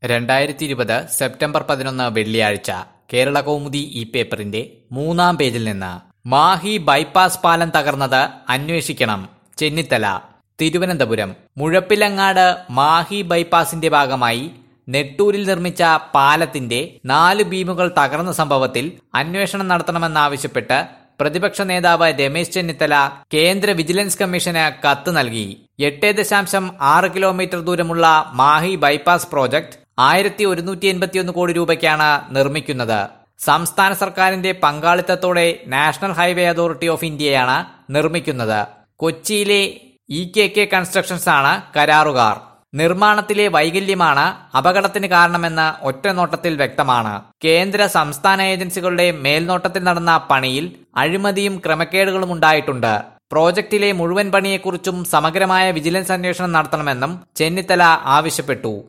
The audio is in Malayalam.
രണ്ടായിരത്തി ഇരുപത് സെപ്റ്റംബർ പതിനൊന്ന് വെള്ളിയാഴ്ച കേരള കൗമുദി ഈ പേപ്പറിന്റെ മൂന്നാം പേജിൽ നിന്ന് മാഹി ബൈപ്പാസ് പാലം തകർന്നത് അന്വേഷിക്കണം ചെന്നിത്തല തിരുവനന്തപുരം മുഴപ്പിലങ്ങാട് മാഹി ബൈപ്പാസിന്റെ ഭാഗമായി നെട്ടൂരിൽ നിർമ്മിച്ച പാലത്തിന്റെ നാല് ബീമുകൾ തകർന്ന സംഭവത്തിൽ അന്വേഷണം നടത്തണമെന്നാവശ്യപ്പെട്ട് പ്രതിപക്ഷ നേതാവ് രമേശ് ചെന്നിത്തല കേന്ദ്ര വിജിലൻസ് കമ്മീഷന് കത്ത് നൽകി എട്ട് ദശാംശം ആറ് കിലോമീറ്റർ ദൂരമുള്ള മാഹി ബൈപ്പാസ് പ്രോജക്ട് ആയിരത്തി ഒരുന്നൂറ്റി എൺപത്തിയൊന്ന് കോടി രൂപയ്ക്കാണ് നിർമ്മിക്കുന്നത് സംസ്ഥാന സർക്കാരിന്റെ പങ്കാളിത്തത്തോടെ നാഷണൽ ഹൈവേ അതോറിറ്റി ഓഫ് ഇന്ത്യയാണ് നിർമ്മിക്കുന്നത് കൊച്ചിയിലെ ഇ കെ കെ കൺസ്ട്രക്ഷൻസ് ആണ് കരാറുകാർ നിർമ്മാണത്തിലെ വൈകല്യമാണ് അപകടത്തിന് കാരണമെന്ന് ഒറ്റനോട്ടത്തിൽ വ്യക്തമാണ് കേന്ദ്ര സംസ്ഥാന ഏജൻസികളുടെ മേൽനോട്ടത്തിൽ നടന്ന പണിയിൽ അഴിമതിയും ക്രമക്കേടുകളും ഉണ്ടായിട്ടുണ്ട് പ്രോജക്റ്റിലെ മുഴുവൻ പണിയെക്കുറിച്ചും സമഗ്രമായ വിജിലൻസ് അന്വേഷണം നടത്തണമെന്നും ചെന്നിത്തല ആവശ്യപ്പെട്ടു